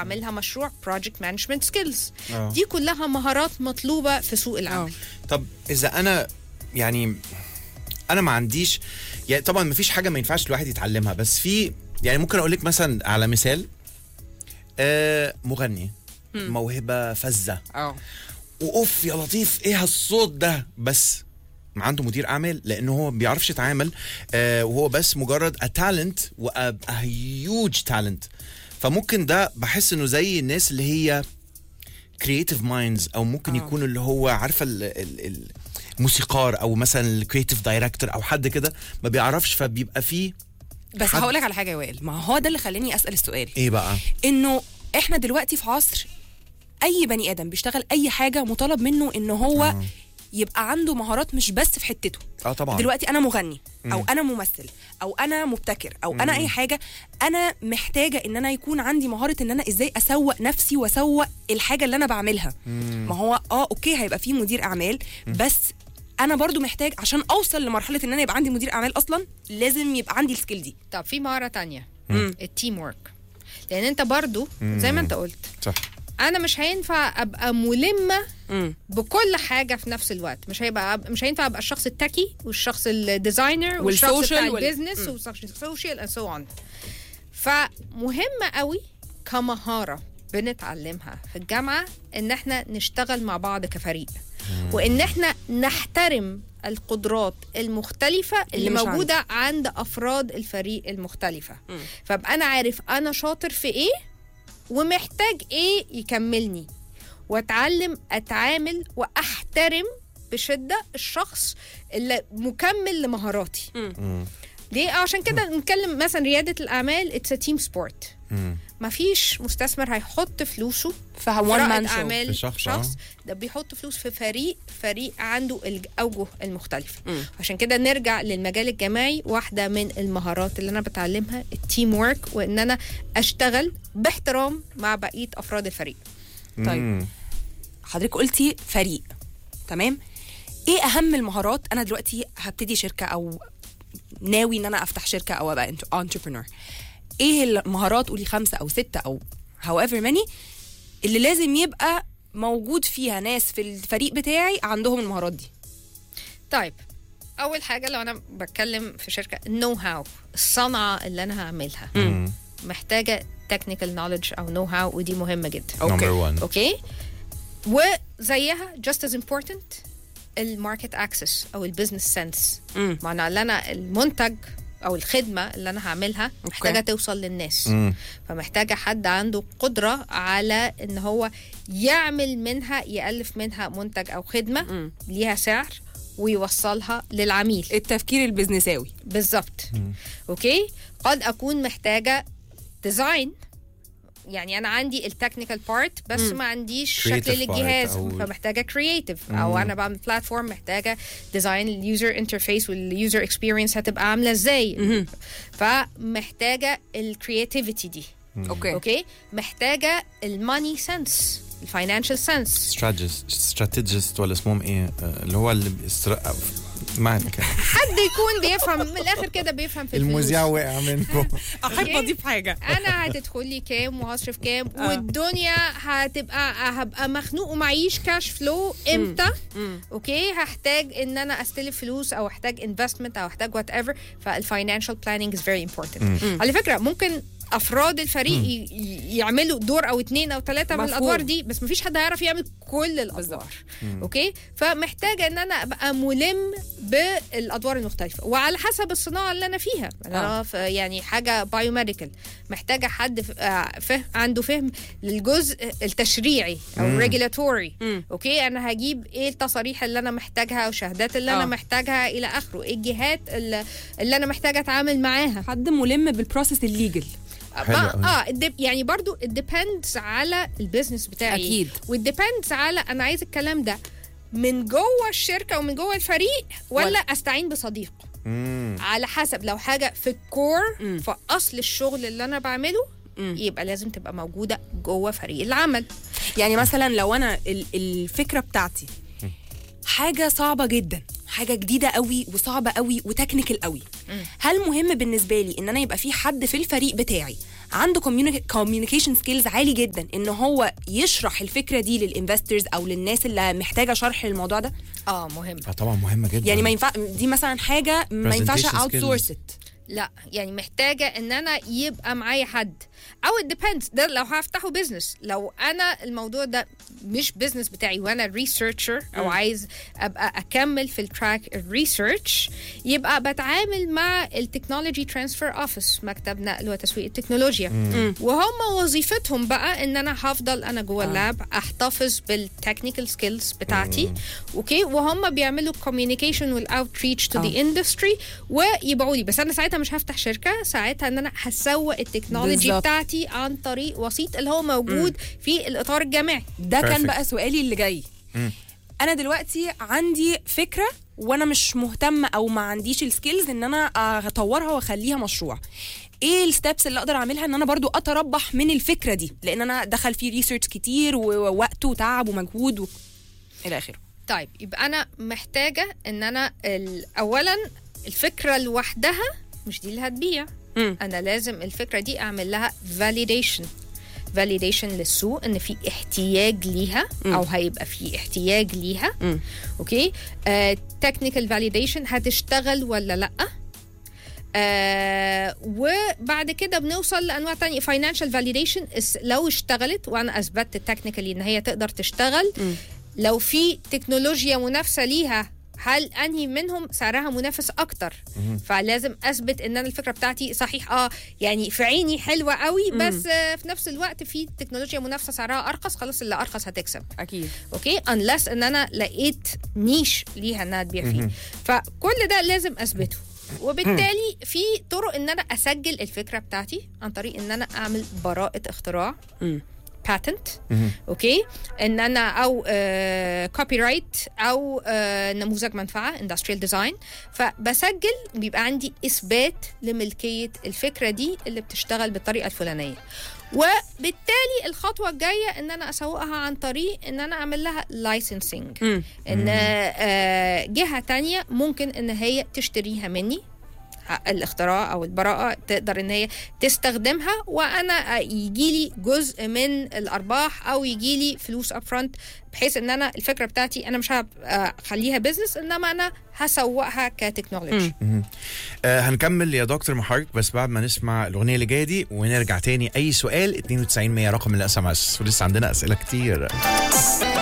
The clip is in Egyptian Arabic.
بعملها مشروع بروجكت مانجمنت سكيلز آه. دي كلها مهارات مطلوبه في سوق العمل طب اذا انا يعني انا ما عنديش يعني طبعا ما فيش حاجه ما ينفعش الواحد يتعلمها بس في يعني ممكن اقول لك مثلا على مثال آه مغني موهبه فذه اه واوف يا لطيف ايه هالصوت ده بس ما عنده مدير اعمال لانه هو ما بيعرفش يتعامل آه وهو بس مجرد a talent و a, a huge talent فممكن ده بحس انه زي الناس اللي هي creative minds او ممكن آه. يكون اللي هو عارفه ال ال ال الموسيقار او مثلا الكريتيف دايركتور او حد كده ما بيعرفش فبيبقى فيه بس حد- هقول لك على حاجه يا وائل ما هو ده اللي خلاني اسال السؤال ايه بقى انه احنا دلوقتي في عصر اي بني ادم بيشتغل اي حاجه مطالب منه ان هو آه. يبقى عنده مهارات مش بس في حتته اه طبعا دلوقتي انا مغني او مم. انا ممثل او انا مبتكر او انا اي حاجه انا محتاجه ان انا يكون عندي مهاره ان انا ازاي اسوق نفسي واسوق الحاجه اللي انا بعملها ما هو اه اوكي هيبقى في مدير اعمال بس انا برضو محتاج عشان اوصل لمرحله ان انا يبقى عندي مدير اعمال اصلا لازم يبقى عندي السكيل دي طب في مهاره تانية مم. التيم ورك لان انت برضو زي ما انت قلت صح انا مش هينفع ابقى ملمه مم. بكل حاجه في نفس الوقت مش هيبقى مش هينفع ابقى الشخص التكي والشخص الديزاينر والشخص والسوشيال بتاع وال- البيزنس والسوشيال اند سو اون فمهم قوي كمهاره بنتعلمها في الجامعه ان احنا نشتغل مع بعض كفريق وان احنا نحترم القدرات المختلفة اللي, اللي مش موجودة عند أفراد الفريق المختلفة فابقى أنا عارف أنا شاطر في إيه ومحتاج إيه يكملني واتعلم اتعامل واحترم بشده الشخص اللي مكمل لمهاراتي مم. ليه آه، عشان كده نتكلم مثلا رياده الاعمال اتس تيم سبورت مم. مفيش مستثمر هيحط فلوسه في one رائد man show. اعمال في شخص، شخص آه. ده بيحط فلوس في فريق فريق عنده الاوجه المختلفه مم. عشان كده نرجع للمجال الجماعي واحده من المهارات اللي انا بتعلمها التيم ورك وان انا اشتغل باحترام مع بقيه افراد الفريق طيب. مم. حضرتك قلتي فريق تمام ايه اهم المهارات انا دلوقتي هبتدي شركه او ناوي ان انا افتح شركه او ابقى انتربرنور ايه المهارات قولي خمسه او سته او however many اللي لازم يبقى موجود فيها ناس في الفريق بتاعي عندهم المهارات دي طيب اول حاجه لو انا بتكلم في شركه النو هاو الصنعه اللي انا هعملها مم. محتاجه تكنيكال نوليدج او نو هاو ودي مهمه جدا أوكي. Number one. اوكي وزيها just as important الماركت اكسس او البيزنس سنس مم. معنى ان انا المنتج او الخدمه اللي انا هعملها محتاجه توصل للناس مم. فمحتاجه حد عنده قدره على ان هو يعمل منها يالف منها منتج او خدمه مم. ليها سعر ويوصلها للعميل التفكير البزنساوي بالظبط اوكي قد اكون محتاجه ديزاين يعني انا عندي التكنيكال بارت بس مم. ما عنديش Creative شكل part للجهاز أو- فمحتاجه كرييتيف او انا بعمل بلاتفورم محتاجه ديزاين اليوزر انترفيس واليوزر اكسبيرينس هتبقى عامله ازاي مهم. فمحتاجه الكرياتيفيتي دي اوكي اوكي محتاجه الماني سنس الفاينانشال سنس استراتيجيست ولا اسمهم ايه آه، اللي هو اللي بيستر... ما كان حد يكون بيفهم من الاخر كده بيفهم في الفلوس المذيع وقع منكم احب أوكي. اضيف حاجه انا هتدخلي كام وهصرف كام آه. والدنيا هتبقى هبقى مخنوق ومعيش كاش فلو امتى مم. اوكي هحتاج ان انا استلف فلوس او احتاج انفستمنت او احتاج وات ايفر فالفاينانشال بلاننج از فيري امبورتنت على فكره ممكن افراد الفريق ي- ي- يعملوا دور او اتنين او ثلاثه من مفهوم. الادوار دي بس مفيش حد هيعرف يعمل كل الادوار اوكي فمحتاجه ان انا ابقى ملم بالادوار المختلفه وعلى حسب الصناعه اللي انا فيها انا آه. في يعني حاجه بايوميديكال محتاجه حد ف- آه، فهم عنده فهم للجزء التشريعي او الريجولاتوري مم. اوكي انا هجيب ايه التصاريح اللي انا محتاجها والشهادات اللي آه. انا محتاجها الى اخره ايه الجهات اللي, اللي انا محتاجه اتعامل معاها حد ملم بالبروسيس الليجل حلو ما- أوي. اه الدب- يعني برضو الديبندز على البيزنس بتاعي أكيد. والديبندز على انا عايز الكلام ده من جوه الشركه ومن جوه الفريق ولا, ولا- استعين بصديق مم. على حسب لو حاجه في الكور مم. في اصل الشغل اللي انا بعمله مم. يبقى لازم تبقى موجوده جوه فريق العمل يعني مثلا لو انا ال- الفكره بتاعتي حاجه صعبه جدا حاجه جديده قوي وصعبه قوي وتكنيكال قوي هل مهم بالنسبه لي ان انا يبقى في حد في الفريق بتاعي عنده كوميونيكيشن سكيلز عالي جدا ان هو يشرح الفكره دي للانفسترز او للناس اللي محتاجه شرح للموضوع ده اه مهم اه طبعا مهمه جدا يعني ما ينفع دي مثلا حاجه ما ينفعش Presentation اوت skills. سورس لا يعني محتاجة ان انا يبقى معايا حد او it depends ده لو هفتحه بزنس لو انا الموضوع ده مش بزنس بتاعي وانا ريسيرشر او عايز ابقى اكمل في التراك الريسيرش يبقى بتعامل مع التكنولوجي ترانسفير اوفيس مكتب نقل وتسويق التكنولوجيا وهم وظيفتهم بقى ان انا هفضل انا جوه اللاب احتفظ بالتكنيكال سكيلز بتاعتي اوكي وهم بيعملوا كوميونيكيشن والاوتريتش تو ذا آه. اندستري ويبيعوا لي بس انا ساعتها مش هفتح شركه ساعتها ان انا هسوق التكنولوجي بالظبط. بتاعتي عن طريق وسيط اللي هو موجود في الاطار الجامعي ده كان Perfect. بقى سؤالي اللي جاي انا دلوقتي عندي فكره وانا مش مهتمه او ما عنديش السكيلز ان انا اطورها واخليها مشروع ايه الستبس اللي اقدر اعملها ان انا برضو اتربح من الفكره دي لان انا دخل فيه ريسيرش كتير ووقت وتعب ومجهود و... الى اخره طيب يبقى انا محتاجه ان انا ال- اولا الفكره لوحدها مش دي اللي هتبيع مم. انا لازم الفكره دي اعمل لها validation validation للسوق ان في احتياج ليها او هيبقى في احتياج ليها مم. اوكي تكنيكال فاليديشن هتشتغل ولا لا آه وبعد كده بنوصل لانواع تانية فاينانشال فاليديشن لو اشتغلت وانا اثبتت تكنيكالي ان هي تقدر تشتغل مم. لو في تكنولوجيا منافسه ليها هل انهي منهم سعرها منافس اكتر فلازم اثبت ان انا الفكره بتاعتي صحيح اه يعني في عيني حلوه قوي بس آه في نفس الوقت في تكنولوجيا منافسه سعرها ارخص خلاص اللي ارخص هتكسب اكيد اوكي انلس ان انا لقيت نيش ليها انها تبيع فيه فكل ده لازم اثبته وبالتالي في طرق ان انا اسجل الفكره بتاعتي عن طريق ان انا اعمل براءه اختراع مم. باتنت اوكي ان انا او كوبي رايت او آه نموذج منفعه اندستريال ديزاين فبسجل بيبقى عندي اثبات لملكيه الفكره دي اللي بتشتغل بالطريقه الفلانيه وبالتالي الخطوه الجايه ان انا اسوقها عن طريق ان انا اعمل لها لايسنسنج مم. ان آه، جهه تانية ممكن ان هي تشتريها مني حق الاختراع او البراءه تقدر ان هي تستخدمها وانا يجي لي جزء من الارباح او يجي لي فلوس اب فرونت بحيث ان انا الفكره بتاعتي انا مش هخليها بزنس انما انا هسوقها كتكنولوجي آه هنكمل يا دكتور محرك بس بعد ما نسمع الاغنيه اللي جايه دي ونرجع تاني اي سؤال 92 100 رقم الاس ام اس ولسه عندنا اسئله كتير